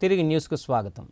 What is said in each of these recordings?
తిరిగి న్యూస్కు స్వాగతం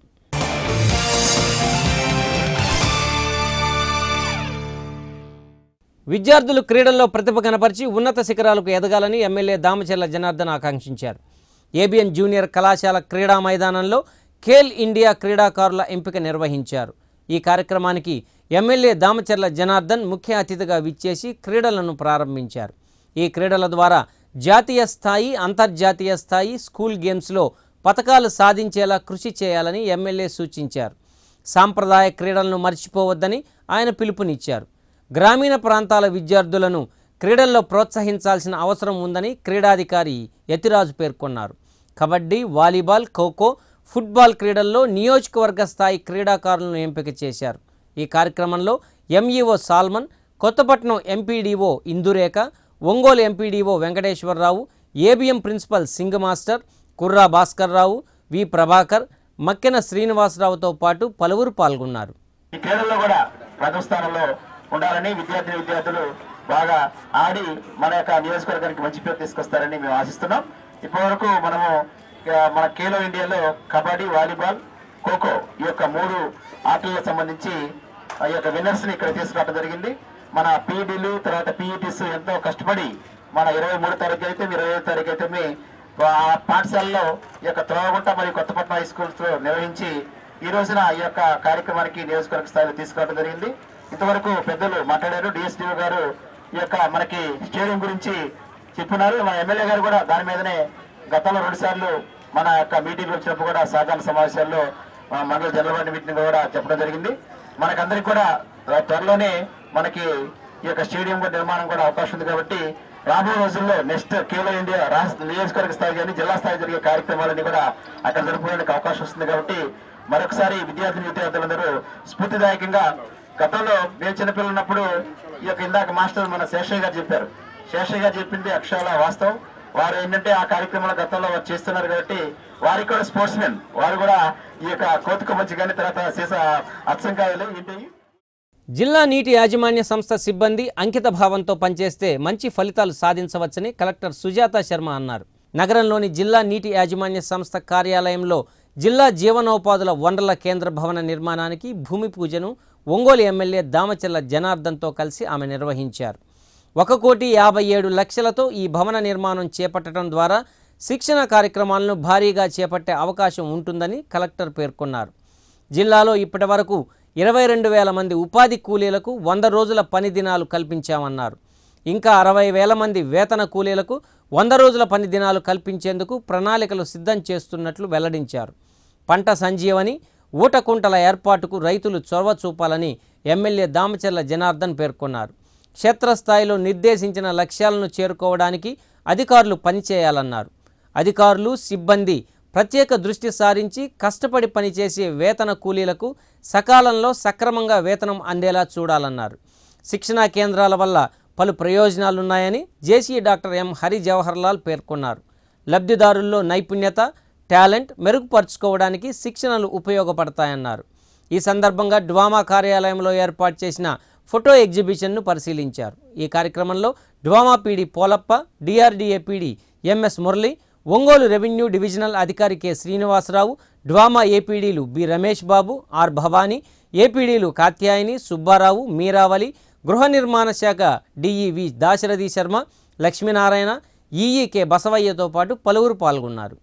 విద్యార్థులు క్రీడల్లో ప్రతిభ కనపరిచి ఉన్నత శిఖరాలకు ఎదగాలని ఎమ్మెల్యే దామచర్ల జనార్దన్ ఆకాంక్షించారు ఏబిఎన్ జూనియర్ కళాశాల క్రీడా మైదానంలో ఖేల్ ఇండియా క్రీడాకారుల ఎంపిక నిర్వహించారు ఈ కార్యక్రమానికి ఎమ్మెల్యే దామచర్ల జనార్దన్ ముఖ్య అతిథిగా విచ్చేసి క్రీడలను ప్రారంభించారు ఈ క్రీడల ద్వారా జాతీయ స్థాయి అంతర్జాతీయ స్థాయి స్కూల్ గేమ్స్లో పథకాలు సాధించేలా కృషి చేయాలని ఎమ్మెల్యే సూచించారు సాంప్రదాయ క్రీడలను మర్చిపోవద్దని ఆయన పిలుపునిచ్చారు గ్రామీణ ప్రాంతాల విద్యార్థులను క్రీడల్లో ప్రోత్సహించాల్సిన అవసరం ఉందని క్రీడాధికారి యతిరాజు పేర్కొన్నారు కబడ్డీ వాలీబాల్ ఖోఖో ఫుట్బాల్ క్రీడల్లో నియోజకవర్గ స్థాయి క్రీడాకారులను ఎంపిక చేశారు ఈ కార్యక్రమంలో MEO Salman Kothapatnam MPDO Indurekha Ongole MPDO Venkateswararao ABM principal Singh master Kurra Bhaskarrao V Prabhakar Makkena శ్రీనివాసరావుతో పాటు పలువురు పాల్గొన్నారు ఈ క్రీడల్లో కూడా ప్రథమ స్థానంలో ఉండాలని విద్యార్థి విద్యార్థులు బాగా ఆడి మన యొక్క నియోజకవర్గానికి మంచి పేరు తీసుకొస్తారని మేము ఆశిస్తున్నాం ఇప్పటి వరకు మనము ఆ, మన ఖేలో ఇండియాలో కబడ్డీ వాలీబాల్ ఖోఖో ఈ యొక్క మూడు ఆటలకు సంబంధించి ఆ యొక్క విన్నర్స్ ని ఇక్కడ తీసుకురావడం జరిగింది మన పీఈడీలు తర్వాత పీఈటీస్ ఎంతో కష్టపడి మన ఇరవై మూడు తారీఖు అయితే ఇరవై ఐదు తారీఖు అయితే మీ ఆ పాఠశాలలో ఈ యొక్క త్రోవగుంట మరియు కొత్తపట్నం హై స్కూల్స్ లో నిర్వహించి ఈ రోజున ఈ యొక్క కార్యక్రమానికి నియోజకవర్గ స్థాయిలో తీసుకురావడం జరిగింది ఇంతవరకు పెద్దలు మాట్లాడారు డిఎస్డిఓ గారు ఈ యొక్క మనకి స్టేడియం గురించి చెప్పున్నారు మన ఎమ్మెల్యే గారు కూడా దాని మీదనే గతంలో రెండు సార్లు మన యొక్క మీటింగ్ వచ్చినప్పుడు కూడా సహకార సమావేశాల్లో ఆ, మండల జనరల్ బాడీ మీటింగ్ కూడా చెప్పడం జరిగింది మనకందరికి కూడా త్వరలోనే మనకి ఈ యొక్క స్టేడియం కూడా నిర్మాణం కూడా అవకాశం ఉంది కాబట్టి రాబోయే రోజుల్లో నెక్స్ట్ కేవలం ఇండియా రాష్ట్ర నియోజకవర్గ స్థాయి కానీ జిల్లా స్థాయి జరిగే కార్యక్రమాలన్నీ కూడా అక్కడ జరుపుకోవడానికి అవకాశం వస్తుంది కాబట్టి మరొకసారి విద్యార్థి విద్యార్థులందరూ స్ఫూర్తిదాయకంగా గతంలో మేము చిన్నపిల్లలు ఉన్నప్పుడు ఈ యొక్క ఇందాక మాస్టర్ మన శేషయ్య గారు చెప్పారు శేషయ్య గారు చెప్పింది అక్షరాల వాస్తవం వారు ఏంటంటే ఆ కార్యక్రమాలు గతంలో వారు చేస్తున్నారు కాబట్టి వారికి కూడా స్పోర్ట్స్ మెన్ వారు కూడా ఈ యొక్క కోతిక మంచి కానీ తర్వాత సీస అచ్చంకాయలు ఏంటి జిల్లా నీటి యాజమాన్య సంస్థ సిబ్బంది అంకిత భావంతో పనిచేస్తే మంచి ఫలితాలు సాధించవచ్చని కలెక్టర్ సుజాత శర్మ అన్నారు నగరంలోని జిల్లా నీటి యాజమాన్య సంస్థ కార్యాలయంలో జిల్లా జీవనోపాధుల వనరుల కేంద్ర భవన నిర్మాణానికి భూమి పూజను ఒంగోలు ఎమ్మెల్యే దామచల్ల జనార్దన్తో కలిసి ఆమె నిర్వహించారు ఒక కోటి యాభై ఏడు లక్షలతో ఈ భవన నిర్మాణం చేపట్టడం ద్వారా శిక్షణ కార్యక్రమాలను భారీగా చేపట్టే అవకాశం ఉంటుందని కలెక్టర్ పేర్కొన్నారు జిల్లాలో ఇప్పటివరకు ఇరవై రెండు వేల మంది ఉపాధి కూలీలకు వంద రోజుల పని దినాలు కల్పించామన్నారు ఇంకా అరవై వేల మంది వేతన కూలీలకు వంద రోజుల పని దినాలు కల్పించేందుకు ప్రణాళికలు సిద్ధం చేస్తున్నట్లు వెల్లడించారు పంట సంజీవని ఊటకుంటల ఏర్పాటుకు రైతులు చొరవ చూపాలని ఎమ్మెల్యే దామచర్ల జనార్దన్ పేర్కొన్నారు క్షేత్రస్థాయిలో నిర్దేశించిన లక్ష్యాలను చేరుకోవడానికి అధికారులు పనిచేయాలన్నారు అధికారులు సిబ్బంది ప్రత్యేక దృష్టి సారించి కష్టపడి పనిచేసే వేతన కూలీలకు సకాలంలో సక్రమంగా వేతనం అందేలా చూడాలన్నారు శిక్షణా కేంద్రాల వల్ల పలు ప్రయోజనాలున్నాయని JC doctor M Hari Jawaharlal పేర్కొన్నారు లబ్ధిదారుల్లో నైపుణ్యత టాలెంట్ మెరుగుపరుచుకోవడానికి శిక్షణలు ఉపయోగపడతాయన్నారు ఈ సందర్భంగా డ్వామా కార్యాలయంలో ఏర్పాటు చేసిన ఫోటో ఎగ్జిబిషన్ను పరిశీలించారు ఈ కార్యక్రమంలో DWAMA PD Polappa DRDA PD MS Murali Ongole revenue divisional అధికారి కె శ్రీనివాసరావు డ్వామా ఏపీడీలు బి రమేష్ బాబు ఆర్ భవానీ ఏపీడీలు కాత్యాయని సుబ్బారావు మీరావళి గృహ నిర్మాణ శాఖ డిఈవి దాశరథి శర్మ లక్ష్మీనారాయణ ఈఈ కె బసవయ్యతో పాటు పలువురు పాల్గొన్నారు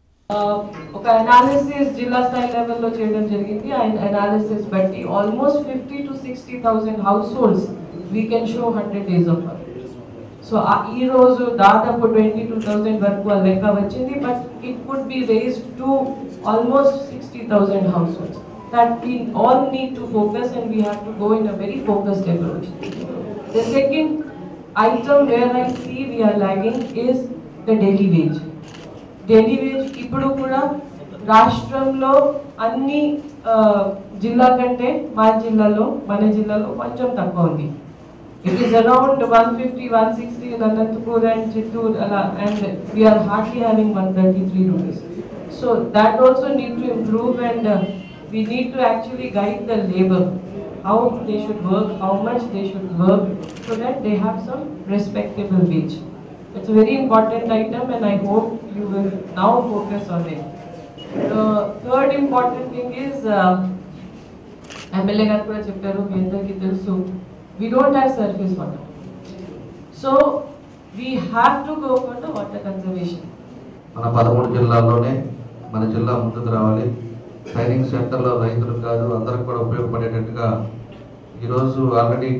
ఒక అనాలిసిస్ జిల్లా స్థాయి లెవెల్లో చేయడం జరిగింది ఆ అనాలిసిస్ బట్టి almost fifty to sixty thousand households we can show hundred days of work so ఈ రోజు దాదాపు ట్వంటీ టూ థౌసండ్ వరకు ఆ లెక్క వచ్చింది but it could be raised to almost sixty thousand households that we all need to focus and we have to go in a very focused approach. The second item where I see we are lagging is the daily wage. Daily wage ఇప్పుడు కూడా రాష్ట్రంలో అన్ని ఆ, జిల్లా కంటే మా జిల్లాలో మన జిల్లాలో కొంచెం తక్కువ ఉంది it is around one fifty one sixty in Anantapur and Chittoor అలా and we're hardly having one thirty three rupees so that also need to improve and we need to actually guide the labour how they should work, how much they should work, so that they have some respectable wage. It's a very important item and I hope you will now focus on it. The third important thing is, uh, MLA గారు కూడా చెప్పారు మీ అందరికీ తెలుసు we don't have surface water. So we have to go for the water conservation. మన పదమూడు జిల్లాల్లోనే మన జిల్లా ముందుకు రావాలి ట్రైనింగ్ సెంటర్లో రైతులకు కాదు అందరికి కూడా ఉపయోగపడేటట్టుగా ఈరోజు ఆల్రెడీ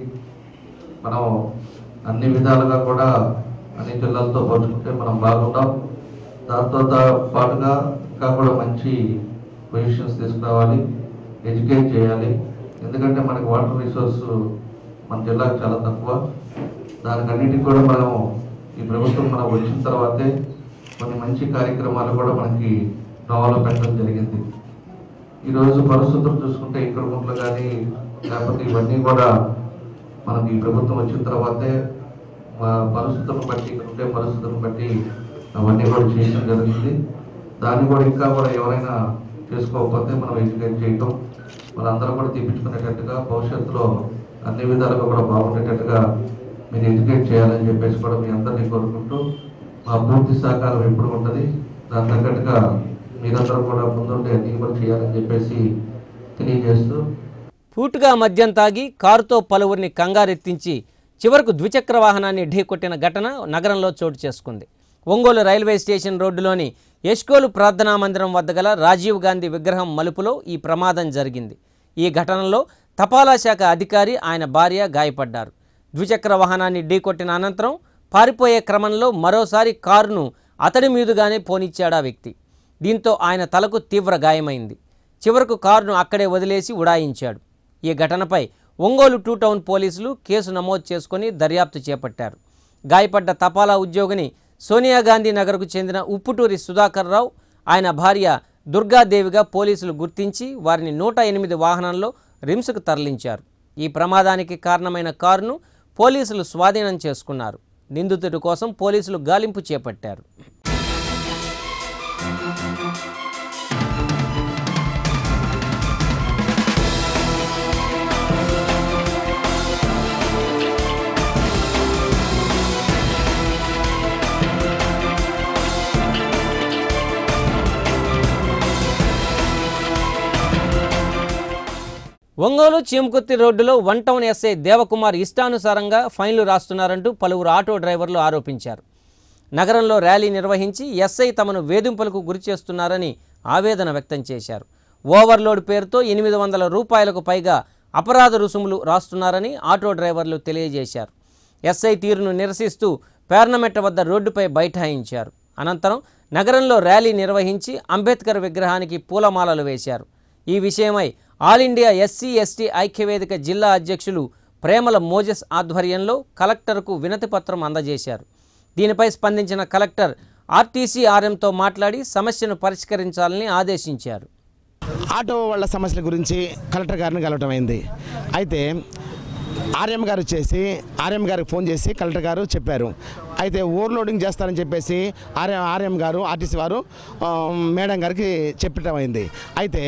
మనం అన్ని విధాలుగా కూడా అన్ని జిల్లాలతో పోల్చుకుంటే మనం బాగున్నాం దాంతో దా- పాటుగా ఇంకా కూడా మంచి పొజిషన్స్ తీసుకురావాలి ఎడ్యుకేట్ చేయాలి ఎందుకంటే మనకి వాటర్ రిసోర్స్ మన జిల్లాకు చాలా తక్కువ దానికి అన్నిటికి కూడా మనం ఈ ప్రభుత్వం మనం వచ్చిన తర్వాతే కొన్ని మంచి కార్యక్రమాలు కూడా మనకి నోవాలో పెట్టడం జరిగింది ఈరోజు పరిస్థితులు చూసుకుంటే ఇక్కడ గుంట్లు కానీ లేకపోతే ఇవన్నీ కూడా మనకి ఈ ప్రభుత్వం వచ్చిన తర్వాతే మా పరిస్థితులను బట్టి ఇక్కడ ఉండే పరిస్థితులను బట్టి అవన్నీ కూడా చేయడం జరుగుతుంది దాన్ని కూడా ఇంకా కూడా ఎవరైనా చేసుకోకపోతే మనం ఎడ్యుకేట్ చేయటం వాళ్ళందరూ కూడా తీపించుకునేటట్టుగా భవిష్యత్తులో అన్ని విధాలుగా కూడా బాగుండేటట్టుగా మీరు ఎడ్యుకేట్ చేయాలని చెప్పేసి కూడా మీ అందరినీ కోరుకుంటూ మా పూర్తి సహకారం ఎప్పుడు ఉంటుంది దాని తగ్గట్టుగా మీరందరూ కూడా ముందుండి అన్ని కూడా చేయాలని చెప్పేసి తెలియజేస్తూ పూటుగా మద్యం తాగి కారుతో పలువురిని కంగారెత్తించి చివరకు ద్విచక్ర వాహనాన్ని ఢీకొట్టిన ఘటన నగరంలో చోటు చేసుకుంది ఒంగోలు రైల్వే స్టేషన్ రోడ్డులోని యష్కోలు ప్రార్థనా మందిరం వద్ద గల రాజీవ్ గాంధీ విగ్రహం మలుపులో ఈ ప్రమాదం జరిగింది ఈ ఘటనలో తపాలా శాఖ అధికారి ఆయన భార్య గాయపడ్డారు ద్విచక్ర వాహనాన్ని ఢీకొట్టిన అనంతరం పారిపోయే క్రమంలో మరోసారి కారును అతడి మీదుగానే పోనిచ్చాడా వ్యక్తి దీంతో ఆయన తలకు తీవ్ర గాయమైంది చివరకు కారును అక్కడే వదిలేసి ఉడాయించాడు ఈ ఘటనపై ఒంగోలు టూ టౌన్ పోలీసులు కేసు నమోదు చేసుకుని దర్యాప్తు చేపట్టారు గాయపడ్డ తపాలా ఉద్యోగిని సోనియా గాంధీ నగర్కు చెందిన ఉప్పుటూరి సుధాకర్ రావు ఆయన భార్య దుర్గాదేవిగా పోలీసులు గుర్తించి వారిని నూట ఎనిమిది వాహనంలో రిమ్స్కు తరలించారు ఈ ప్రమాదానికి కారణమైన కారును పోలీసులు స్వాధీనం చేసుకున్నారు నిందితుడి కోసం పోలీసులు గాలింపు చేపట్టారు ఒంగోలు చీమకుర్తి రోడ్డులో వన్ టౌన్ ఎస్ఐ దేవకుమార్ ఇష్టానుసారంగా ఫైన్లు రాస్తున్నారంటూ పలువురు ఆటో డ్రైవర్లు ఆరోపించారు నగరంలో ర్యాలీ నిర్వహించి ఎస్ఐ తమను వేధింపులకు గురి చేస్తున్నారని ఆవేదన వ్యక్తం చేశారు ఓవర్లోడ్ పేరుతో ఎనిమిది వందల రూపాయలకు పైగా అపరాధ రుసుములు రాస్తున్నారని ఆటో డ్రైవర్లు తెలియజేశారు ఎస్ఐ తీరును నిరసిస్తూ పేర్నమెట్ట వద్ద రోడ్డుపై బైఠాయించారు అనంతరం నగరంలో ర్యాలీ నిర్వహించి అంబేద్కర్ విగ్రహానికి పూలమాలలు వేశారు ఈ విషయమై ఆల్ ఇండియా ఎస్సీ ఎస్టీ ఐక్యవేదిక జిల్లా అధ్యక్షులు ప్రేమల మోజెస్ ఆధ్వర్యంలో కలెక్టర్కు వినతి పత్రం అందజేశారు దీనిపై స్పందించిన కలెక్టర్ ఆర్టీసీ ఆర్ఎంతో మాట్లాడి సమస్యను పరిష్కరించాలని ఆదేశించారు ఆటో వాళ్ళ సమస్యల గురించి కలెక్టర్ గారిని కలవటం అయింది అయితే ఆర్ఎం గారు వచ్చేసి ఆర్ఎం గారికి ఫోన్ చేసి కలెక్టర్ గారు చెప్పారు అయితే ఓవర్లోడింగ్ చేస్తారని చెప్పేసి ఆర్ఎం ఆర్ఎం గారు ఆర్టీసీ వారు ఆ, మేడం గారికి చెప్పటం అయింది అయితే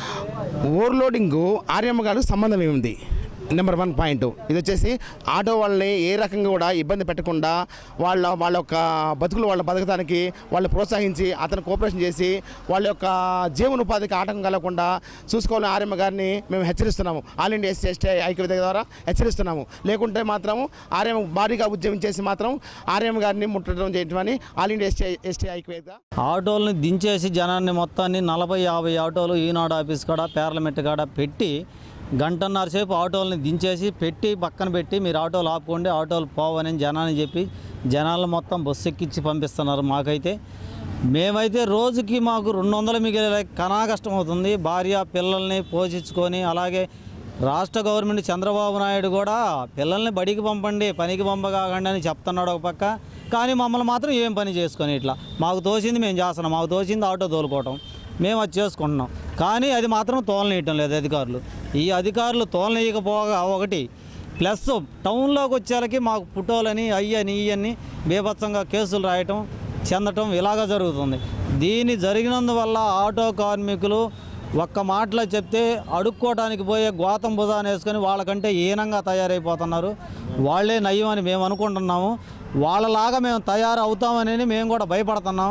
ఓవర్లోడింగ్ ఆర్ఎం గారికి సంబంధం ఏముంది నెంబర్ వన్ పాయింట్ ఇది వచ్చేసి ఆటో వాళ్ళని ఏ రకంగా కూడా ఇబ్బంది పెట్టకుండా వాళ్ళ వాళ్ళ యొక్క బతుకులు వాళ్ళ బతకడానికి వాళ్ళు ప్రోత్సహించి అతను కోఆపరేషన్ చేసి వాళ్ళ యొక్క జీవనోపాధికి ఆటంకం కలగకుండా చూసుకోవాలని ఆర్ఎం గారిని మేము హెచ్చరిస్తున్నాము ఆల్ ఇండియా ఎస్సీ ఎస్టీ ఐక్యవేదిక ద్వారా హెచ్చరిస్తున్నాము లేకుంటే మాత్రం ఆర్ఎం భారీగా ఉద్యమం చేసి మాత్రం ఆర్ఎం గారిని ముట్టడం చేయటమని ఆల్ ఇండియా ఎస్టీ ఎస్టీ ఐక్యవేదిక ఆటోల్ని దించేసి జనాన్ని మొత్తాన్ని నలభై యాభై ఆటోలు ఈనాడు ఆఫీస్ కాడ పార్లమెంట్ కాడ పెట్టి గంటన్నర సేపు ఆటోల్ని దించేసి పెట్టి పక్కన పెట్టి మీరు ఆటోలు ఆపుకోండి ఆటోలు పోవని జనాన్ని చెప్పి జనాలను మొత్తం బస్సు ఎక్కించి పంపిస్తున్నారు మాకైతే మేమైతే రోజుకి మాకు రెండు వందలు మిగిలే కనా కష్టం అవుతుంది భార్య పిల్లల్ని పోషించుకొని అలాగే రాష్ట్ర గవర్నమెంట్ చంద్రబాబు నాయుడు కూడా పిల్లల్ని బడికి పంపండి పనికి పంపగాకండి అని చెప్తున్నాడు ఒక పక్క కానీ మమ్మల్ని మాత్రం ఏం పని చేసుకొని ఇట్లా మాకు తోచింది మేము చేస్తున్నాం మాకు తోచింది ఆటో తోలుకోవటం మేము అది చేసుకుంటున్నాం కానీ అది మాత్రం తోలనీయటం లేదు అధికారులు ఈ అధికారులు తోలనీయకపోగా ఒకటి ప్లస్ టౌన్లోకి వచ్చేలకి మాకు పుట్టోలని అయ్యని ఇయ్యని బీభత్సంగా కేసులు రాయటం చెందటం ఇలాగ జరుగుతుంది దీని జరిగినందువల్ల ఆటో కార్మికులు ఒక్క మాటలో చెప్తే అడుక్కోవడానికి పోయే గోతం భుజాన్ని వేసుకొని వాళ్ళకంటే హీనంగా తయారైపోతున్నారు వాళ్ళే నయ్యం అని మేము అనుకుంటున్నాము వాళ్ళలాగా మేము తయారు అవుతామని మేము కూడా భయపడుతున్నాము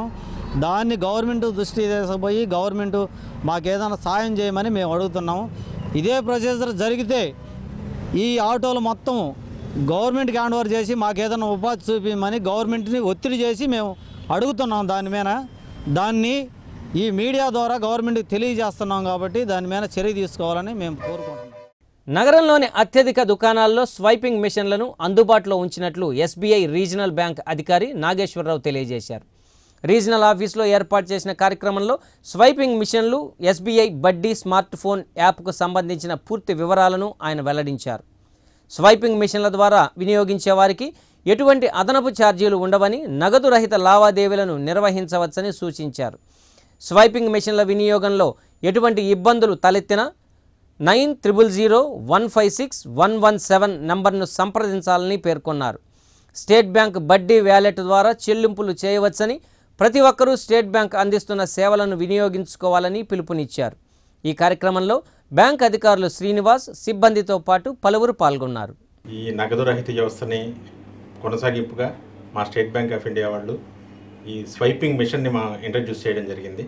దాన్ని గవర్నమెంట్ దృష్టి తీసుకుపోయి గవర్నమెంట్ మాకు ఏదైనా సాయం చేయమని మేము అడుగుతున్నాము ఇదే ప్రొసీజర్ జరిగితే ఈ ఆటోలు మొత్తం గవర్నమెంట్కి హ్యాండ్ ఓవర్ చేసి మాకు ఏదైనా ఉపాధి చూపించమని గవర్నమెంట్ని ఒత్తిడి చేసి మేము అడుగుతున్నాం దాని మీద దాన్ని ఈ మీడియా ద్వారా గవర్నమెంట్కి తెలియజేస్తున్నాం కాబట్టి దాని మీద చర్య తీసుకోవాలని మేము కోరుకుంటున్నాం నగరంలోని అత్యధిక దుకాణాల్లో స్వైపింగ్ మిషన్లను అందుబాటులో ఉంచినట్లు ఎస్బీఐ రీజనల్ బ్యాంక్ అధికారి నాగేశ్వరరావు తెలియజేశారు రీజనల్ ఆఫీస్లో ఏర్పాటు చేసిన కార్యక్రమంలో స్వైపింగ్ మిషన్లు ఎస్బీఐ బడ్డీ స్మార్ట్ ఫోన్ యాప్కు సంబంధించిన పూర్తి వివరాలను ఆయన వెల్లడించారు స్వైపింగ్ మిషన్ల ద్వారా వినియోగించే వారికి ఎటువంటి అదనపు ఛార్జీలు ఉండవని నగదు రహిత లావాదేవీలను నిర్వహించవచ్చని సూచించారు స్వైపింగ్ మిషన్ల వినియోగంలో ఎటువంటి ఇబ్బందులు తలెత్తినా nine triple zero one five six one one seven నంబర్ను సంప్రదించాలని పేర్కొన్నారు స్టేట్ బ్యాంక్ బడ్డీ వ్యాలెట్ ద్వారా చెల్లింపులు చేయవచ్చని ప్రతి ఒక్కరూ స్టేట్ బ్యాంక్ అందిస్తున్న సేవలను వినియోగించుకోవాలని పిలుపునిచ్చారు ఈ కార్యక్రమంలో బ్యాంక్ అధికారులు శ్రీనివాస్ సిబ్బందితో పాటు పలువురు పాల్గొన్నారు ఈ నగదు రహిత వ్యవస్థని కొనసాగింపుగా మా స్టేట్ బ్యాంక్ ఆఫ్ ఇండియా వాళ్ళు ఈ స్వైపింగ్ మిషన్ని మా ఇంట్రడ్యూస్ చేయడం జరిగింది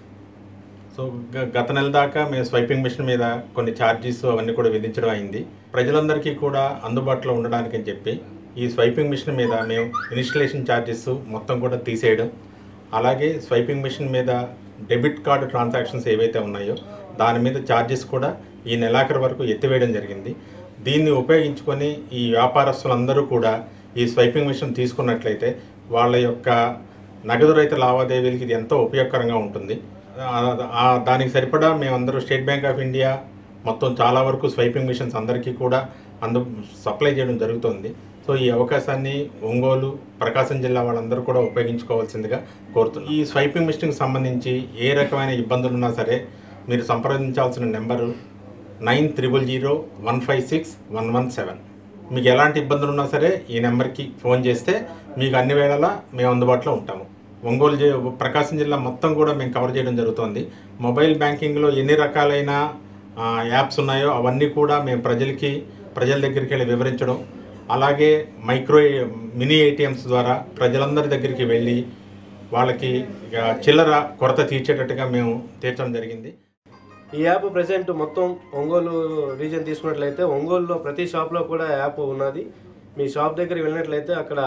సో గ- గత నెల దాకా మేము స్వైపింగ్ మిషన్ మీద కొన్ని ఛార్జెస్ అవన్నీ కూడా విధించడం అయింది ప్రజలందరికీ కూడా అందుబాటులో ఉండడానికి అని చెప్పి ఈ స్వైపింగ్ మిషన్ మీద మేము ఇన్స్టలేషన్ ఛార్జెస్ మొత్తం కూడా తీసేయడం అలాగే స్వైపింగ్ మిషన్ మీద డెబిట్ కార్డు ట్రాన్సాక్షన్స్ ఏవైతే ఉన్నాయో దాని మీద ఛార్జెస్ కూడా ఈ నెలాఖరు వరకు ఎత్తివేయడం జరిగింది దీన్ని ఉపయోగించుకొని ఈ వ్యాపారస్తులందరూ కూడా ఈ స్వైపింగ్ మిషన్ తీసుకున్నట్లయితే వాళ్ళ యొక్క నగదు రహిత లావాదేవీలకి ఇది ఎంతో ఉపయోగకరంగా ఉంటుంది ఆ- ఆ దానికి సరిపడా మేమందరూ స్టేట్ బ్యాంక్ ఆఫ్ ఇండియా మొత్తం చాలా వరకు స్వైపింగ్ మిషన్స్ అందరికీ కూడా అందు సప్లై చేయడం జరుగుతుంది సో ఈ అవకాశాన్ని ఒంగోలు ప్రకాశం జిల్లా వాళ్ళందరూ కూడా ఉపయోగించుకోవాల్సిందిగా కోరుతున్నాం ఈ స్వైపింగ్ మిషన్కి సంబంధించి ఏ రకమైన ఇబ్బందులు ఉన్నా సరే మీరు సంప్రదించాల్సిన number nine triple zero one five six one one seven మీకు ఎలాంటి ఇబ్బందులు ఉన్నా సరే ఈ నెంబర్కి ఫోన్ చేస్తే మీకు అన్ని వేళలా మేము అందుబాటులో ఉంటాము ఒంగోలు జి- ప్రకాశం జిల్లా మొత్తం కూడా మేము కవర్ చేయడం జరుగుతుంది మొబైల్ బ్యాంకింగ్లో ఎన్ని రకాలైన ఆ, యాప్స్ ఉన్నాయో అవన్నీ కూడా మేము ప్రజలకి ప్రజల దగ్గరికి వెళ్ళి వివరించడం అలాగే మైక్రో మినీ ఏటీఎంస్ ద్వారా ప్రజలందరి దగ్గరికి వెళ్ళి వాళ్ళకి ఇక చిల్లర కొరత తీర్చేటట్టుగా మేము తీర్చడం జరిగింది ఈ యాప్ ప్రజెంట్ మొత్తం ఒంగోలు రీజన్ తీసుకున్నట్లయితే ఒంగోలులో ప్రతి షాప్లో కూడా యాప్ ఉన్నది మీ షాప్ దగ్గరికి వెళ్ళినట్లయితే అక్కడ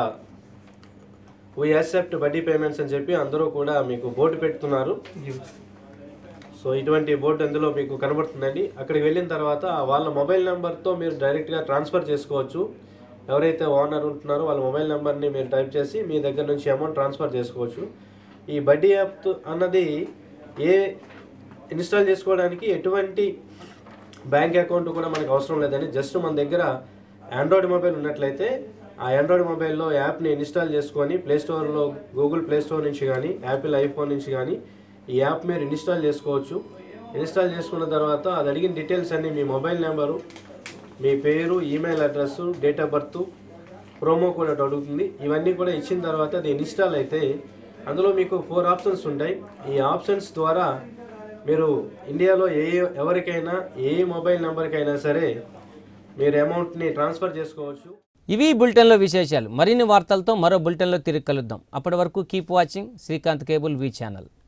వీ యాక్సెప్ట్ బడ్డీ పేమెంట్స్ అని చెప్పి అందరూ కూడా మీకు బోర్డు పెడుతున్నారు సో ఇటువంటి బోర్డు అందులో మీకు కనబడుతుందండి అక్కడికి వెళ్ళిన తర్వాత వాళ్ళ మొబైల్ నెంబర్తో మీరు డైరెక్ట్గా ట్రాన్స్ఫర్ చేసుకోవచ్చు ఎవరైతే ఓనర్ ఉంటున్నారో వాళ్ళ మొబైల్ నెంబర్ని మీరు టైప్ చేసి మీ దగ్గర నుంచి అమౌంట్ ట్రాన్స్ఫర్ చేసుకోవచ్చు ఈ బడ్డీ యాప్ అన్నది ఏ ఇన్స్టాల్ చేసుకోవడానికి ఎటువంటి బ్యాంక్ అకౌంట్ కూడా మనకు అవసరం లేదని జస్ట్ మన దగ్గర ఆండ్రాయిడ్ మొబైల్ ఉన్నట్లయితే ఆ ఆండ్రాయిడ్ మొబైల్లో యాప్ని ఇన్స్టాల్ చేసుకొని ప్లే స్టోర్లో గూగుల్ ప్లే స్టోర్ నుంచి కానీ యాపిల్ ఐఫోన్ నుంచి కానీ ఈ యాప్ మీరు ఇన్స్టాల్ చేసుకోవచ్చు ఇన్స్టాల్ చేసుకున్న తర్వాత అది అడిగిన డీటెయిల్స్ అన్ని మీ మొబైల్ నెంబరు మీ పేరు email address date of birth promo code ఒకటి అడుగుతుంది ఇవన్నీ కూడా ఇచ్చిన తర్వాత అది ఇన్స్టాల్ అయితే అందులో మీకు ఫోర్ ఆప్షన్స్ ఉంటాయి ఈ ఆప్షన్స్ ద్వారా మీరు ఇండియాలో ఏ ఎవరికైనా ఏ మొబైల్ నెంబర్కైనా సరే మీరు అమౌంట్ని ట్రాన్స్ఫర్ చేసుకోవచ్చు ఇవి ఈ బులెటిన్లో విశేషాలు మరిన్ని వార్తలతో మరో బులెటిన్లో తిరిగి కలుద్దాం అప్పటి వరకు keep watching Srikanth cable V channel